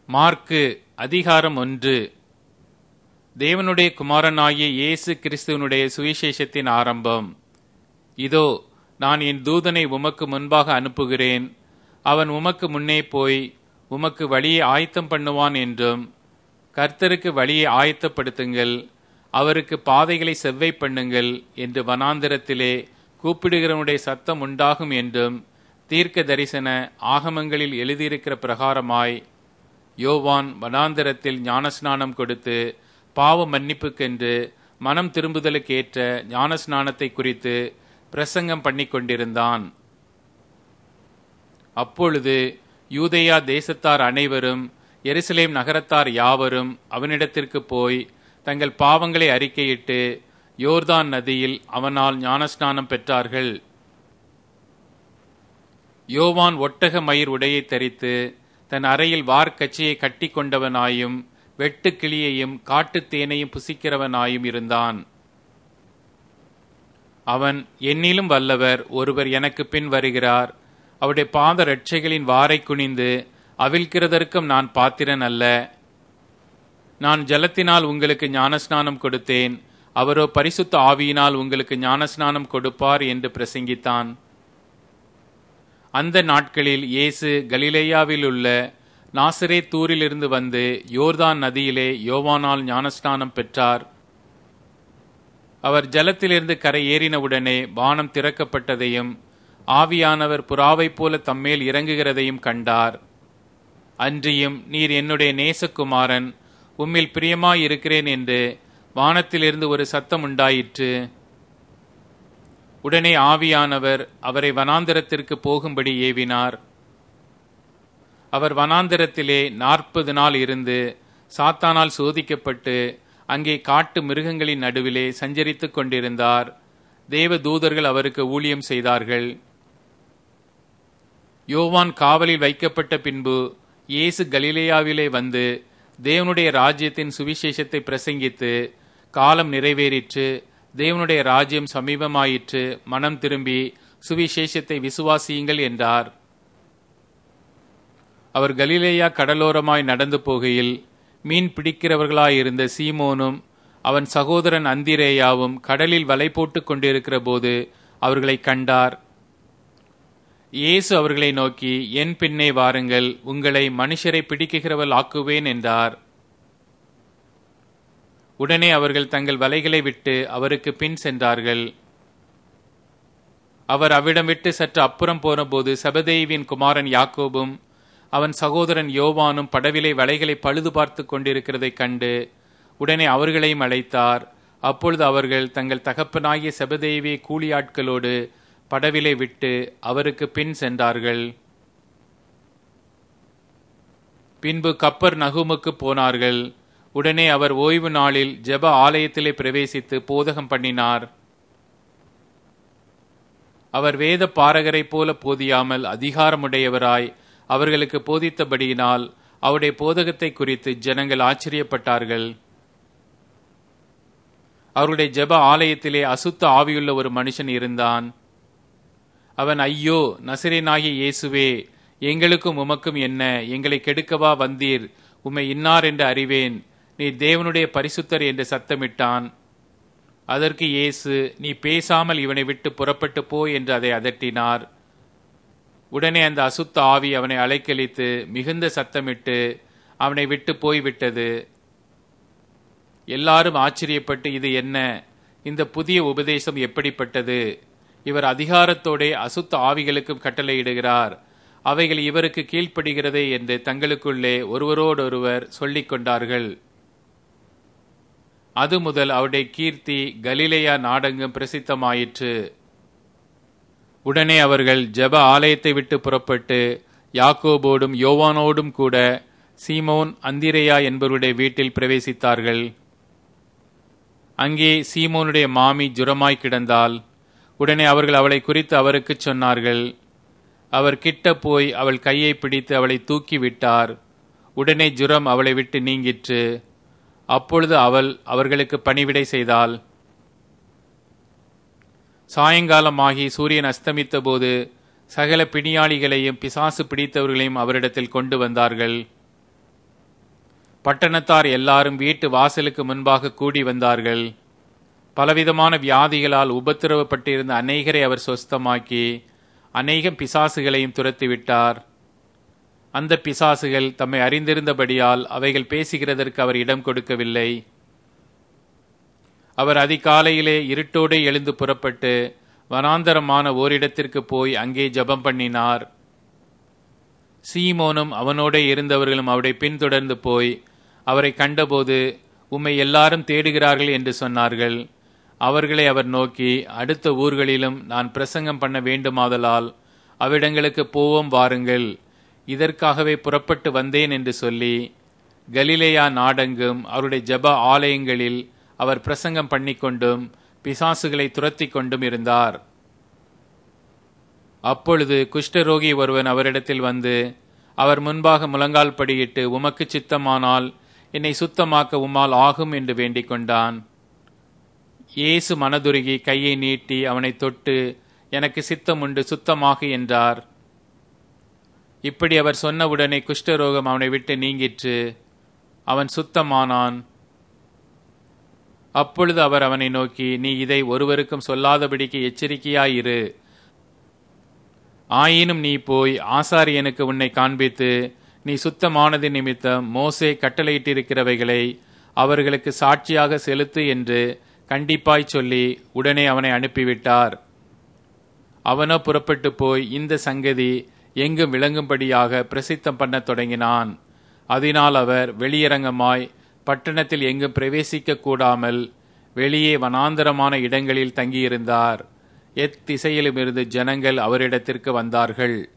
mark அதிகாரம் ஒன்று தேவனுடைய குமாரனாகிய இயேசு கிறிஸ்துவனுடைய சுவிசேஷத்தின் ஆரம்பம் இதோ நான் என் தூதனை உமக்கு முன்பாக அனுப்புகிறேன் அவன் உமக்கு முன்னே போய் உமக்கு வழியை ஆயத்தம் பண்ணுவான் என்றும் கர்த்தருக்கு வழியை ஆயத்தப்படுத்துங்கள் அவருக்கு பாதைகளை செவ்வை பண்ணுங்கள் என்று வனாந்திரத்திலே கூப்பிடுகிறவனுடைய சத்தம் உண்டாகும் என்றும் தீர்க்க தரிசன ஆகமங்களில் எழுதியிருக்கிற பிரகாரமாய் யோவான் வனாந்திரத்தில் ஞானஸ்நானம் கொடுத்து பாவ மன்னிப்புக்கென்று மனம் திரும்புதலுக்கேற்ற ஞானஸ்நானத்தை குறித்து பிரசங்கம் பண்ணி கொண்டிருந்தான் அப்பொழுது யூதேயா தேசத்தார் அனைவரும் எருசலேம் நகரத்தார் யாவரும் அவனிடத்திற்கு போய் தங்கள் பாவங்களை அறிக்கையிட்டு யோர்தான் நதியில் அவனால் ஞானஸ்நானம் பெற்றார்கள் யோவான் ஒட்டக மயிர் உடையை தரித்து தன் அறையில் வார்க்கச்சியை கட்டி கொண்டவனாயும் வெட்டு கிளியையும் காட்டுத் தேனையும் புசிக்கிறவனாயும் இருந்தான் அவன் என்னிலும் வல்லவர் ஒருவர் எனக்கு பின் வருகிறார் அவருடைய பாத ரட்சைகளின் வாரை குனிந்து அவிழ்க்கிறதற்கும் நான் பாத்திரன் அல்ல நான் ஜலத்தினால் உங்களுக்கு ஞானஸ்நானம் கொடுத்தேன் அவரோ பரிசுத்த ஆவியினால் உங்களுக்கு ஞானஸ்நானம் கொடுப்பார் என்று பிரசங்கித்தான் அந்த நாட்களில் இயேசு கலிலேயாவில் உள்ள நாசரே தூரிலிருந்து வந்து யோர்தான் நதியிலே யோவானால் ஞானஸ்நானம் பெற்றார் அவர் ஜலத்திலிருந்து கரை ஏறினவுடனே வானம் திறக்கப்பட்டதையும் ஆவியானவர் புறாவைப் போல தம்மேல் இறங்குகிறதையும் கண்டார் அன்றியும் நீர் என்னுடைய நேசகுமாரன் உம்மில் பிரியமாயிருக்கிறேன் என்று வானத்திலிருந்து ஒரு சத்தம் உண்டாயிற்று உடனே ஆவியானவர் அவரை வனாந்திரத்திற்கு போகும்படி ஏவினார் அவர் வனாந்திரத்திலே நாற்பது நாள் இருந்து சாத்தானால் சோதிக்கப்பட்டு அங்கே காட்டு மிருகங்களின் நடுவிலே சஞ்சரித்துக் கொண்டிருந்தார் தேவ தூதர்கள் அவருக்கு ஊழியம் செய்தார்கள் யோவான் காவலில் வைக்கப்பட்ட பின்பு இயேசு கலிலேயாவிலே வந்து தேவனுடைய ராஜ்யத்தின் சுவிசேஷத்தை பிரசங்கித்து காலம் நிறைவேறிற்று தேவனுடைய ராஜ்யம் சமீபமாயிற்று மனம் திரும்பி சுவிசேஷத்தை விசுவாசியுங்கள் என்றார் அவர் கலிலேயா கடலோரமாய் நடந்து போகையில் மீன் பிடிக்கிறவர்களாயிருந்த சீமோனும் அவன் சகோதரன் அந்திரேயாவும் கடலில் வலை போட்டுக் கொண்டிருக்கிற போது அவர்களை கண்டார் இயேசு அவர்களை நோக்கி என் பின்னே வாருங்கள் உங்களை மனுஷரை பிடிக்குகிறவள் ஆக்குவேன் என்றார் உடனே அவர்கள் தங்கள் வலைகளை விட்டு அவருக்கு பின் சென்றார்கள் அவர் அவ்விடம் விட்டு சற்று அப்புறம் போனபோது சபதேவின் குமாரன் யாக்கோபும் அவன் சகோதரன் யோவானும் படவிலை வலைகளை பழுது பார்த்து கொண்டிருக்கிறதைக் கண்டு உடனே அவர்களையும் அழைத்தார் அப்பொழுது அவர்கள் தங்கள் தகப்பனாகிய செபதேவிய கூலியாட்களோடு படவிலை விட்டு அவருக்கு பின் சென்றார்கள் பின்பு கப்பர் நகுமுக்கு போனார்கள் உடனே அவர் ஓய்வு நாளில் ஜெப ஆலயத்திலே பிரவேசித்து போதகம் பண்ணினார் அவர் வேத பாரகரை போல போதியாமல் அதிகாரமுடையவராய் அவர்களுக்கு போதித்தபடியினால் அவருடைய போதகத்தை குறித்து ஜனங்கள் ஆச்சரியப்பட்டார்கள் அவருடைய ஜெப ஆலயத்திலே அசுத்த ஆவியுள்ள ஒரு மனுஷன் இருந்தான் அவன் ஐயோ நசிரேனாகிய இயேசுவே எங்களுக்கும் உமக்கும் என்ன எங்களை கெடுக்கவா வந்தீர் உம்மை இன்னார் என்று அறிவேன் நீ தேவனுடைய பரிசுத்தர் என்று சத்தமிட்டான் அதற்கு இயேசு நீ பேசாமல் இவனை விட்டு புறப்பட்டு போ என்று அதை அதட்டினார் உடனே அந்த அசுத்த ஆவி அவனை அலைக்கழித்து மிகுந்த சத்தமிட்டு அவனை விட்டு போய்விட்டது எல்லாரும் ஆச்சரியப்பட்டு இது என்ன இந்த புதிய உபதேசம் எப்படிப்பட்டது இவர் அதிகாரத்தோடே அசுத்த ஆவிகளுக்கும் கட்டளையிடுகிறார் அவைகள் இவருக்கு கீழ்ப்படுகிறதே என்று தங்களுக்குள்ளே ஒருவரோடொருவர் சொல்லிக் கொண்டார்கள் அது முதல் அவருடைய கீர்த்தி கலிலேயா நாடெங்கும் பிரசித்தமாயிற்று உடனே அவர்கள் ஜெப ஆலயத்தை விட்டு புறப்பட்டு யாக்கோபோடும் யோவானோடும் கூட சீமோன் அந்திரேயா என்பவருடைய வீட்டில் பிரவேசித்தார்கள் அங்கே சீமோனுடைய மாமி ஜுரமாய் கிடந்தால் உடனே அவர்கள் அவளை குறித்து அவருக்கு சொன்னார்கள் அவர் கிட்ட போய் அவள் கையை பிடித்து அவளை தூக்கி விட்டார் உடனே ஜுரம் அவளை விட்டு நீங்கிற்று அப்பொழுது அவள் அவர்களுக்கு பணிவிடை செய்தாள் சாயங்காலமாகி சூரியன் அஸ்தமித்த போது சகல பிணியாளிகளையும் பிசாசு பிடித்தவர்களையும் அவரிடத்தில் கொண்டு வந்தார்கள் பட்டணத்தார் எல்லாரும் வீட்டு வாசலுக்கு முன்பாக கூடி வந்தார்கள் பலவிதமான வியாதிகளால் உபத்திரவப்பட்டிருந்த அநேகரை அவர் சொஸ்தமாக்கி அநேகம் பிசாசுகளையும் துரத்திவிட்டார் அந்த பிசாசுகள் தம்மை அறிந்திருந்தபடியால் அவைகள் பேசுகிறதற்கு அவர் இடம் கொடுக்கவில்லை அவர் அதிகாலையிலே இருட்டோடு எழுந்து புறப்பட்டு வனாந்தரமான ஓரிடத்திற்கு போய் அங்கே ஜபம் பண்ணினார் சீமோனும் அவனோடே இருந்தவர்களும் அவரை பின்தொடர்ந்து போய் அவரை கண்டபோது உம்மை எல்லாரும் தேடுகிறார்கள் என்று சொன்னார்கள் அவர்களை அவர் நோக்கி அடுத்த ஊர்களிலும் நான் பிரசங்கம் பண்ண வேண்டுமாதலால் அவ்விடங்களுக்கு போவோம் வாருங்கள் இதற்காகவே புறப்பட்டு வந்தேன் என்று சொல்லி கலிலேயா நாடெங்கும் அவருடைய ஜப ஆலயங்களில் அவர் பிரசங்கம் பண்ணிக்கொண்டும் பிசாசுகளை துரத்தி கொண்டும் இருந்தார் அப்பொழுது குஷ்டரோகி ஒருவன் அவரிடத்தில் வந்து அவர் முன்பாக முழங்கால் படியிட்டு உமக்கு சித்தமானால் என்னை சுத்தமாக்க உம்மால் ஆகும் என்று வேண்டிக் கொண்டான் இயேசு மனதுருகி கையை நீட்டி அவனை தொட்டு எனக்கு சித்தம் உண்டு சுத்தமாகு என்றார் இப்படி அவர் சொன்னவுடனே குஷ்டரோகம் அவனை விட்டு நீங்கிற்று அவன் சுத்தமானான் அப்பொழுது அவர் அவனை நோக்கி நீ இதை ஒருவருக்கும் சொல்லாதபடிக்கு எச்சரிக்கையாயிரு ஆயினும் நீ போய் ஆசாரியனுக்கு உன்னை காண்பித்து நீ சுத்தமானது நிமித்தம் மோசே கட்டளையிட்டிருக்கிறவைகளை அவர்களுக்கு சாட்சியாக செலுத்து என்று கண்டிப்பாய் சொல்லி உடனே அவனை அனுப்பிவிட்டார் அவனோ புறப்பட்டு போய் இந்த சங்கதி எங்கும் விளங்கும்படியாக பிரசித்தம் பண்ணத் தொடங்கினான் அதனால் அவர் வெளியரங்கமாய் பட்டணத்தில் எங்கும் பிரவேசிக்க கூடாமல் வெளியே வனாந்தரமான இடங்களில் தங்கியிருந்தார் எத்திசையிலுமிருந்து ஜனங்கள் அவரிடத்திற்கு வந்தார்கள்